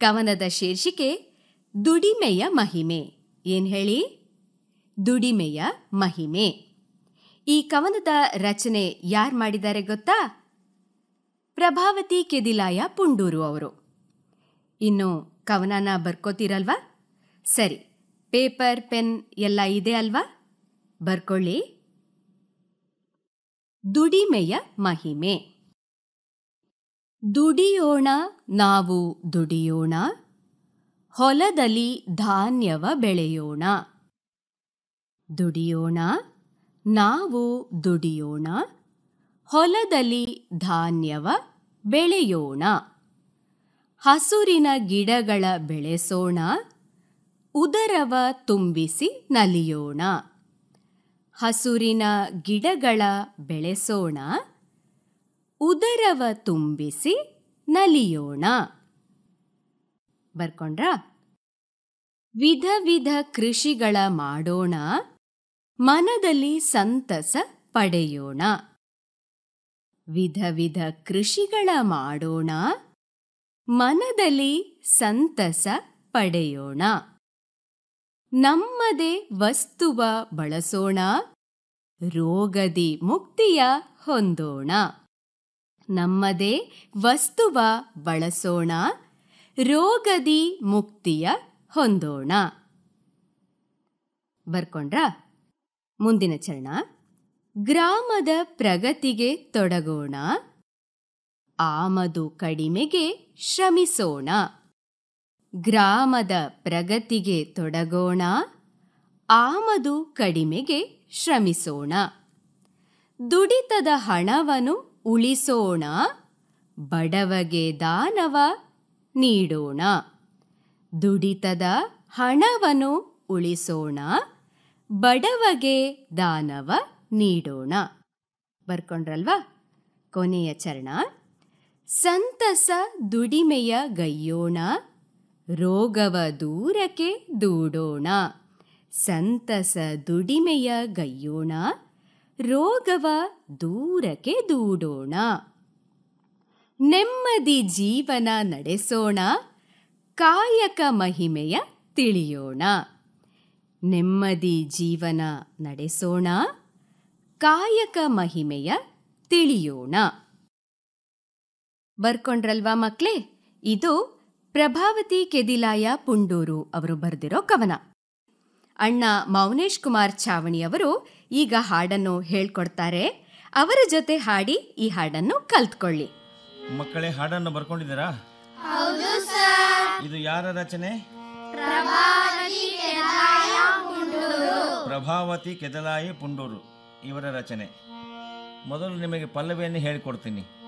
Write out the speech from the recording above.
ಕವನದ ಶೀರ್ಷಿಕೆ ದುಡಿಮೆಯ ಮಹಿಮೆ ಏನ್ ಹೇಳಿ ದುಡಿಮೆಯ ಮಹಿಮೆ ಈ ಕವನದ ರಚನೆ ಯಾರು ಮಾಡಿದ್ದಾರೆ ಗೊತ್ತಾ ಪ್ರಭಾವತಿ ಕೆದಿಲಾಯ ಪುಂಡೂರು ಅವರು ಇನ್ನು ಕವನನ ಬರ್ಕೋತೀರಲ್ವಾ ಸರಿ ಪೇಪರ್ ಪೆನ್ ಎಲ್ಲ ಇದೆ ಅಲ್ವಾ ಬರ್ಕೊಳ್ಳಿ ದುಡಿಮೆಯ ಮಹಿಮೆ ದುಡಿಯೋಣ ನಾವು ದುಡಿಯೋಣ ಹೊಲದಲ್ಲಿ ಧಾನ್ಯವ ಬೆಳೆಯೋಣ ದುಡಿಯೋಣ ನಾವು ದುಡಿಯೋಣ ಹೊಲದಲ್ಲಿ ಧಾನ್ಯವ ಬೆಳೆಯೋಣ ಹಸುರಿನ ಗಿಡಗಳ ಬೆಳೆಸೋಣ ಉದರವ ತುಂಬಿಸಿ ನಲಿಯೋಣ ಹಸುರಿನ ಗಿಡಗಳ ಬೆಳೆಸೋಣ ಉದರವ ತುಂಬಿಸಿ ನಲಿಯೋಣ ಬರ್ಕೊಂಡ್ರಾ ವಿಧ ವಿಧ ಕೃಷಿಗಳ ಮಾಡೋಣ ಮನದಲ್ಲಿ ಸಂತಸ ಪಡೆಯೋಣ ವಿಧ ವಿಧ ಕೃಷಿಗಳ ಮಾಡೋಣ ಮನದಲ್ಲಿ ಸಂತಸ ಪಡೆಯೋಣ ನಮ್ಮದೇ ವಸ್ತುವ ಬಳಸೋಣ ರೋಗದಿ ಮುಕ್ತಿಯ ಹೊಂದೋಣ ನಮ್ಮದೇ ವಸ್ತುವ ಬಳಸೋಣ ರೋಗದಿ ಮುಕ್ತಿಯ ಹೊಂದೋಣ ಬರ್ಕೊಂಡ್ರಾ ಮುಂದಿನ ಚರಣ ಗ್ರಾಮದ ಪ್ರಗತಿಗೆ ತೊಡಗೋಣ ಆಮದು ಕಡಿಮೆಗೆ ಶ್ರಮಿಸೋಣ ಗ್ರಾಮದ ಪ್ರಗತಿಗೆ ತೊಡಗೋಣ ಆಮದು ಕಡಿಮೆಗೆ ಶ್ರಮಿಸೋಣ ದುಡಿತದ ಹಣವನ್ನು ಉಳಿಸೋಣ ಬಡವಗೆ ದಾನವ ನೀಡೋಣ ದುಡಿತದ ಹಣವನ್ನು ಉಳಿಸೋಣ ಬಡವಗೆ ದಾನವ ನೀಡೋಣ ಬರ್ಕೊಂಡ್ರಲ್ವಾ ಕೊನೆಯ ಚರಣ ಸಂತಸ ದುಡಿಮೆಯ ಗೈಯೋಣ ರೋಗವ ದೂರಕ್ಕೆ ದೂಡೋಣ ಸಂತಸ ದುಡಿಮೆಯ ಗೈಯೋಣ ರೋಗವ ದೂರಕ್ಕೆ ದೂಡೋಣ ನೆಮ್ಮದಿ ಜೀವನ ನಡೆಸೋಣ ಕಾಯಕ ಮಹಿಮೆಯ ತಿಳಿಯೋಣ ನೆಮ್ಮದಿ ಜೀವನ ನಡೆಸೋಣ ಕಾಯಕ ಮಹಿಮೆಯ ತಿಳಿಯೋಣ ಬರ್ಕೊಂಡ್ರಲ್ವಾ ಮಕ್ಳೇ ಇದು ಪ್ರಭಾವತಿ ಕೆದಿಲಾಯ ಪುಂಡೂರು ಅವರು ಬರೆದಿರೋ ಕವನ ಅಣ್ಣ ಮೌನೇಶ್ ಕುಮಾರ್ ಚಾವಣಿ ಅವರು ಈಗ ಹಾಡನ್ನು ಹೇಳ್ಕೊಡ್ತಾರೆ ಅವರ ಜೊತೆ ಹಾಡಿ ಈ ಹಾಡನ್ನು ಕಲ್ತ್ಕೊಳ್ಳಿ ಮಕ್ಕಳೇ ಹಾಡನ್ನು ಬರ್ಕೊಂಡಿದ್ದೀರಾ ಇದು ಯಾರ ರಚನೆ ಪ್ರಭಾವತಿ ಕೆದಲಾಯಿ ಪುಂಡೂರು ಇವರ ರಚನೆ ಮೊದಲು ನಿಮಗೆ ಪಲ್ಲವಿಯನ್ನು ಹೇಳಿಕೊಡ್ತೀನಿ